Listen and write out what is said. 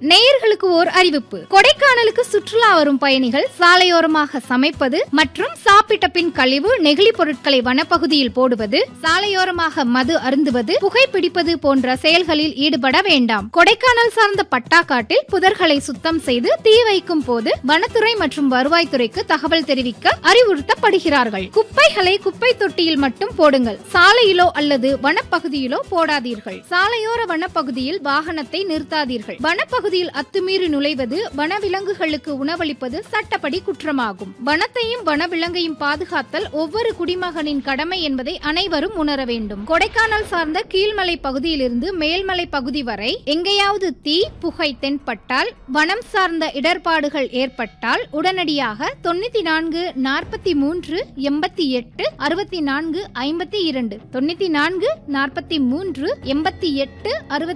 நேயர்களுக்கு ஓர் அறிவிப்பு கொடைக்கானலுக்கு சுற்றுலா வரும் பயணிகள் சாலையோரமாக சமைப்பது மற்றும் சாப்பிட்ட பின் கழிவு நெகிழி பொருட்களை வனப்பகுதியில் போடுவது சாலையோரமாக மது அருந்துவது புகைப்பிடிப்பது போன்ற செயல்களில் ஈடுபட வேண்டாம் கொடைக்கானல் சார்ந்த பட்டாக்காட்டில் புதர்களை சுத்தம் செய்து தீ வைக்கும் போது வனத்துறை மற்றும் வருவாய்த்துறைக்கு தகவல் தெரிவிக்க அறிவுறுத்தப்படுகிறார்கள் குப்பைகளை குப்பை தொட்டியில் மட்டும் போடுங்கள் சாலையிலோ அல்லது வனப்பகுதியிலோ போடாதீர்கள் சாலையோர வனப்பகுதியில் வாகனத்தை நிறுத்தாதீர்கள் வனப்பகுதியில் அத்துமீறி நுழைவது வனவிலங்குகளுக்கு உணவளிப்பது சட்டப்படி குற்றமாகும் வனத்தையும் வனவிலங்கையும் பாதுகாத்தல் ஒவ்வொரு குடிமகனின் கடமை என்பதை அனைவரும் உணர வேண்டும் கொடைக்கானல் சார்ந்த கீழ்மலை பகுதியிலிருந்து மேல்மலை பகுதி வரை எங்கேயாவது தீ புகை தென்பட்டால் வனம் சார்ந்த இடர்பாடுகள் ஏற்பட்டால் உடனடியாக தொண்ணூத்தி நான்கு நாற்பத்தி மூன்று எண்பத்தி எட்டு அறுபத்தி நான்கு ஐம்பத்தி இரண்டு தொண்ணூத்தி நான்கு நாற்பத்தி மூன்று எண்பத்தி எட்டு அறுபத்தி